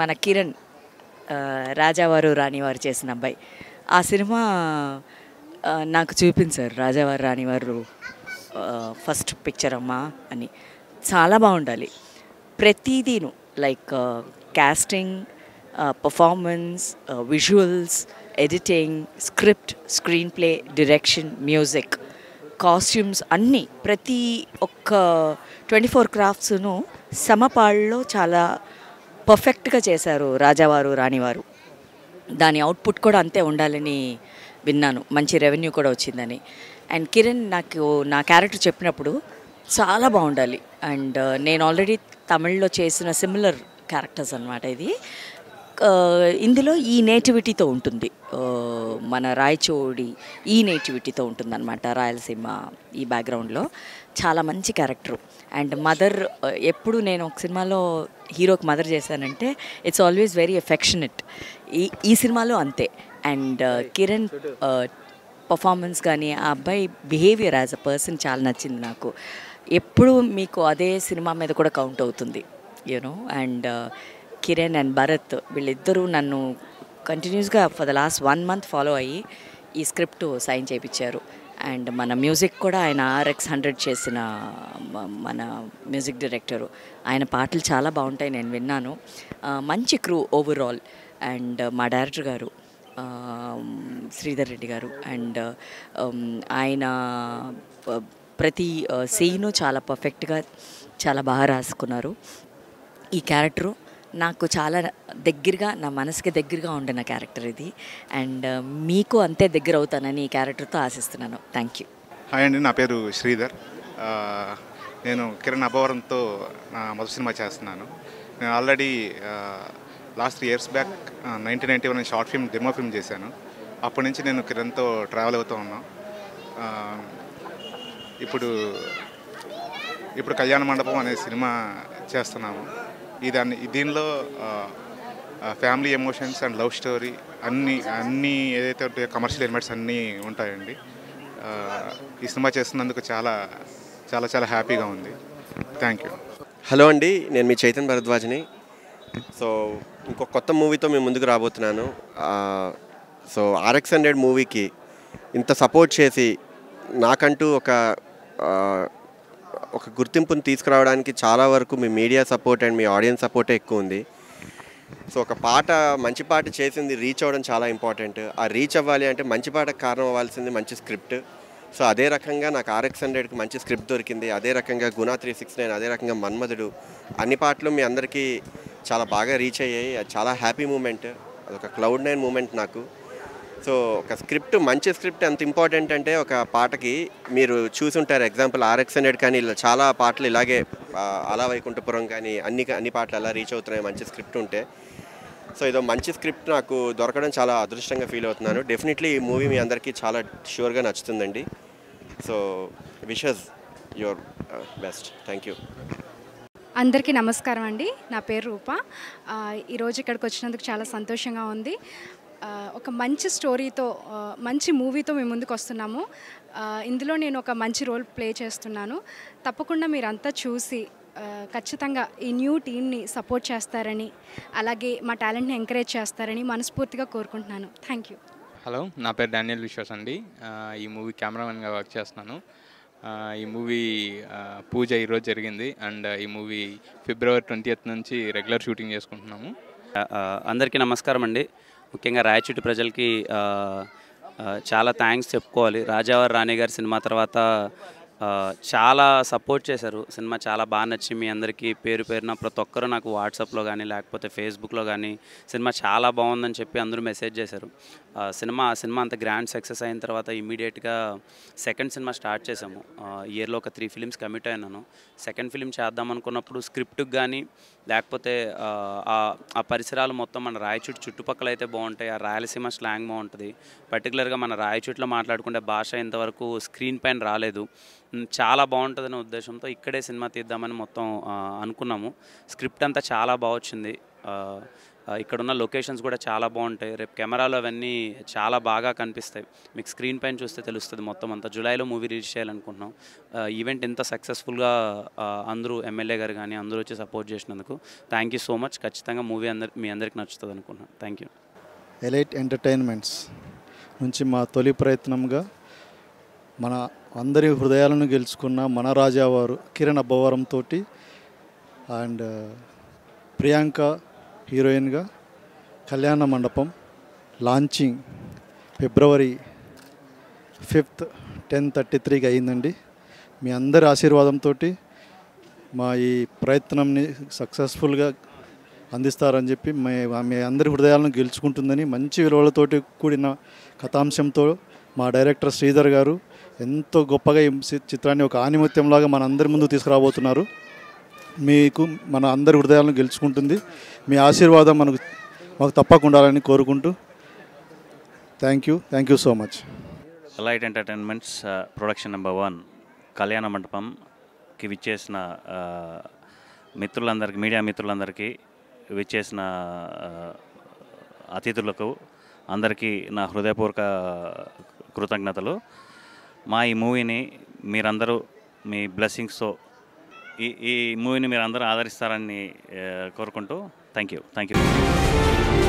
మన కిరణ్ ఆ, రాజావారు రాణివారు చేసిన అబ్బాయి ఆ సినిమా ఆ, నాకు చూపించారు రాజావారు రాణివారు ఫస్ట్ పిక్చర్ అమ్మా అని చాలా బాగుండాలి ప్రతిదీను like casting performance visuals editing script screenplay direction music costumes అన్నీ ప్రతి ఒక్క ట్వంటీ ఫోర్ క్రాఫ్ట్స్ను సమపాళ్ళలో చాలా పర్ఫెక్ట్గా చేశారు రాజావారు రాణివారు దాని అవుట్పుట్ కూడా అంతే ఉండాలని విన్నాను మంచి రెవెన్యూ కూడా వచ్చిందని అండ్ కిరణ్ నాకు నా క్యారెక్టర్ చెప్పినప్పుడు చాలా బాగుండాలి అండ్ నేను ఆల్రెడీ తమిళ్లో చేసిన సిమిలర్ క్యారెక్టర్స్ అనమాట ఇది ఆ, ఇందులో ఈ నేటివిటీతో ఉంటుంది ఆ, మన రాయచోడి ఈ నేటివిటీతో ఉంటుందన్నమాట రాయలసీమ ఈ బ్యాక్గ్రౌండ్లో చాలా మంచి క్యారెక్టర్ అండ్ మదర్ ఎప్పుడు నేను ఒక సినిమాలో హీరోకి మదర్ చేశానంటే ఇట్స్ ఆల్వేస్ వెరీ ఎఫెక్షనెట్ ఈ ఈ సినిమాలో అంతే అండ్ కిరణ్ పర్ఫార్మెన్స్ కానీ ఆ అబ్బాయి బిహేవియర్ యాజ్ అ పర్సన్ చాలా నచ్చింది నాకు ఎప్పుడు మీకు అదే సినిమా మీద కూడా కౌంట్ అవుతుంది you know and Kiran and Bharath వీళ్ళిద్దరూ నన్ను కంటిన్యూస్గా for the last one month follow అయ్యి ఈ స్క్రిప్ట్ సైన్ చేయించారు అండ్ మన మ్యూజిక్ కూడా ఆయన ఆర్ఎక్స్ హండ్రెడ్ చేసిన మ- మన మ్యూజిక్ డైరెక్టరు ఆయన పాటలు చాలా బాగుంటాయి నేను విన్నాను ఆ, మంచి క్రూ ఓవరాల్ అండ్ మా డైరెక్టర్ గారు ఆ, శ్రీధర్ రెడ్డి గారు అండ్ ఆయన ప- ప్రతి సీను చాలా పర్ఫెక్ట్గా చాలా బాగా రాసుకున్నారు ఈ క్యారెక్టరు నాకు చాలా దగ్గరగా నా మనసుకి దగ్గరగా ఉండిన క్యారెక్టర్ ఇది అండ్ మీకు అంతే దగ్గర అవుతానని ఈ క్యారెక్టర్తో ఆశిస్తున్నాను థ్యాంక్ యూ హాయ్ అండి నా పేరు శ్రీధర్ ఆ, నేను కిరణ్ అభవరంతో నా మొదటి సినిమా చేస్తున్నాను నేను already last three years back nineteen ninety one short film demo film చేశాను అప్పటి నుంచి నేను కిరణ్తో ట్రావెల్ అవుతూ ఉన్నాం ఆ, ఇప్పుడు ఇప్పుడు కళ్యాణ మండపం అనే సినిమా చేస్తున్నాము ఈ దాన్ని దీనిలో family emotions and love story అన్నీ అన్నీ ఏదైతే ఉంటాయో కమర్షియల్ ఎలిమెంట్స్ అన్నీ ఉంటాయండి ఆ, ఈ సినిమా చేస్తున్నందుకు చాలా చాలా చాలా హ్యాపీగా ఉంది థ్యాంక్ యూ హలో అండి నేను మీ చైతన్ భరద్వాజ్ని సో ఇంకొక కొత్త మూవీతో మేము ముందుకు రాబోతున్నాను ఆ, సో ఆర్ఎక్స్ హండ్రెడ్ మూవీకి ఇంత సపోర్ట్ చేసి నాకంటూ ఒక ఆ, ఒక గుర్తింపుని తీసుకురావడానికి చాలా వరకు మీ మీడియా సపోర్ట్ అండ్ మీ ఆడియన్స్ సపోర్టే ఎక్కువ ఉంది సో ఒక పాట మంచి పాట చేసింది రీచ్ అవ్వడం చాలా ఇంపార్టెంట్ ఆ రీచ్ అవ్వాలి అంటే మంచి పాటకు కారణం అవ్వాల్సింది మంచి స్క్రిప్ట్ సో అదే రకంగా నాకు ఆర్ఎక్స్ హండ్రెడ్కి మంచి స్క్రిప్ట్ దొరికింది అదే రకంగా గుణా త్రీ సిక్స్ నైన్ అదే రకంగా మన్మధుడు అన్ని పాటలు మీ అందరికీ చాలా బాగా రీచ్ అయ్యాయి అది చాలా హ్యాపీ మూమెంట్ అదొక క్లౌడ్ నైన్ మూమెంట్ నాకు సో ఒక స్క్రిప్ట్ మంచి స్క్రిప్ట్ ఎంత ఇంపార్టెంట్ అంటే ఒక పాటకి మీరు చూసుంటారు ఎగ్జాంపుల్ ఆర్ఎక్స్ హండ్రెడ్ కానీ ఇలా చాలా పాటలు ఇలాగే ఆ, అలా వైకుంఠపురం కానీ అన్ని అన్ని పాటలు అలా రీచ్ అవుతున్నాయి మంచి స్క్రిప్ట్ ఉంటే సో ఇదో మంచి స్క్రిప్ట్ నాకు దొరకడం చాలా అదృష్టంగా ఫీల్ అవుతున్నాను డెఫినెట్లీ ఈ మూవీ మీ అందరికీ చాలా షూర్గా నచ్చుతుందండి so wishes your best thank you అందరికీ నమస్కారం అండి నా పేరు రూప ఆ, ఈరోజు ఇక్కడికి వచ్చినందుకు చాలా సంతోషంగా ఉంది ఆ, ఒక మంచి స్టోరీతో ఆ, మంచి మూవీతో మేము ముందుకు వస్తున్నాము ఆ, ఇందులో నేను ఒక మంచి రోల్ ప్లే చేస్తున్నాను తప్పకుండా మీరంతా చూసి ఆ, ఖచ్చితంగా ఈ న్యూ టీమ్ని సపోర్ట్ చేస్తారని అలాగే మా టాలెంట్ని ఎంకరేజ్ చేస్తారని మనస్ఫూర్తిగా కోరుకుంటున్నాను థ్యాంక్ యూ హలో నా పేరు డానియల్ విశ్వాస్ అండి ఆ, ఈ మూవీ కెమెరామెన్గా వర్క్ చేస్తున్నాను ఆ, ఈ మూవీ ఆ, పూజ ఈరోజు జరిగింది అండ్ ఈ మూవీ ఫిబ్రవరి ట్వంటీ నుంచి రెగ్యులర్ షూటింగ్ చేసుకుంటున్నాము ఆ, అందరికీ నమస్కారం అండి ముఖ్యంగా రాయచూటి ప్రజలకి ఆ, ఆ, చాలా థ్యాంక్స్ చెప్పుకోవాలి రాజావారి రాణి గారి సినిమా తర్వాత ఆ, చాలా సపోర్ట్ చేశారు సినిమా చాలా బాగా నచ్చి మీ అందరికీ పేరు పేరున ప్రతి ఒక్కరు నాకు వాట్సాప్లో కానీ లేకపోతే ఫేస్బుక్లో కానీ సినిమా చాలా బాగుందని చెప్పి అందరూ మెసేజ్ చేశారు ఆ, సినిమా సినిమా అంత గ్రాండ్ సక్సెస్ అయిన తర్వాత ఇమీడియట్గా సెకండ్ సినిమా స్టార్ట్ చేసాము ఇయర్లో ఒక త్రీ ఫిలిమ్స్ కమిట్ అయినాను సెకండ్ ఫిలిం చేద్దాం అనుకున్నప్పుడు స్క్రిప్ట్కి కానీ లేకపోతే ఆ, ఆ- ఆ పరిసరాలు మొత్తం మన రాయచూటి చుట్టుపక్కల అయితే బాగుంటాయి ఆ రాయలసీమ స్లాంగ్ బాగుంటుంది పర్టికులర్గా మన రాయచూట్లో మాట్లాడుకుంటే భాష ఇంతవరకు స్క్రీన్ పైన రాలేదు ఉమ్, చాలా బాగుంటుందనే ఉద్దేశంతో ఇక్కడే సినిమా తీద్దామని మొత్తం ఆ, అనుకున్నాము స్క్రిప్ట్ అంతా చాలా బాగా వచ్చింది ఆ, ఆ, ఇక్కడున్న లొకేషన్స్ కూడా చాలా బాగుంటాయి రేపు కెమెరాలో అవన్నీ చాలా బాగా కనిపిస్తాయి మీకు స్క్రీన్ పైన చూస్తే తెలుస్తుంది మొత్తం అంతా జూలైలో మూవీ రిలీజ్ చేయాలనుకుంటున్నాం ఆ, ఈవెంట్ ఇంత సక్సెస్ఫుల్గా ఆ, అందరూ ఎమ్మెల్యే గారు కానీ అందరూ వచ్చి సపోర్ట్ చేసినందుకు థ్యాంక్ యూ సో మచ్ ఖచ్చితంగా మూవీ అందరి మీ అందరికి నచ్చుతుంది అనుకుంటున్నాను థ్యాంక్ యూ ఎలైట్ ఎంటర్టైన్మెంట్స్ నుంచి మా తొలి ప్రయత్నంగా మన అందరి హృదయాలను గెలుచుకున్న మన రాజావారు కిరణ్ అబ్బవరంతో అండ్ ప్రియాంక హీరోయిన్గా Kalyana Mandapam launching February fifth ten thirty త్రీకి అయిందండి మీ అందరి ఆశీర్వాదంతో మా ఈ ప్రయత్నంని సక్సెస్ఫుల్గా అందిస్తారని చెప్పి మే మీ అందరి హృదయాలను గెలుచుకుంటుందని మంచి విలువలతోటి కూడిన కథాంశంతో మా డైరెక్టర్ శ్రీధర్ గారు ఎంతో గొప్పగా ఈ చి- చిత్రాన్ని ఒక ఆనిమత్యంలాగా మన అందరి ముందు తీసుకురాబోతున్నారు మీకు మన అందరి హృదయాలను గెలుచుకుంటుంది మీ ఆశీర్వాదం మనకు మాకు తప్పకుండా ఉండాలని కోరుకుంటూ thank you thank you so much light entertainments production number one Kalyana మండపంకి విచ్చేసిన ఆ, మిత్రులందరికీ మీడియా మిత్రులందరికీ విచ్చేసిన ఆ, అతిథులకు అందరికీ నా హృదయపూర్వక కృతజ్ఞతలు మా ఈ మూవీని మీరందరూ మీ బ్లెస్సింగ్స్తో ఈ ఈ మూవీని మీరు అందరూ ఆదరిస్తారని ఆ, కోరుకుంటూ థ్యాంక్ యూ థ్యాంక్ యూ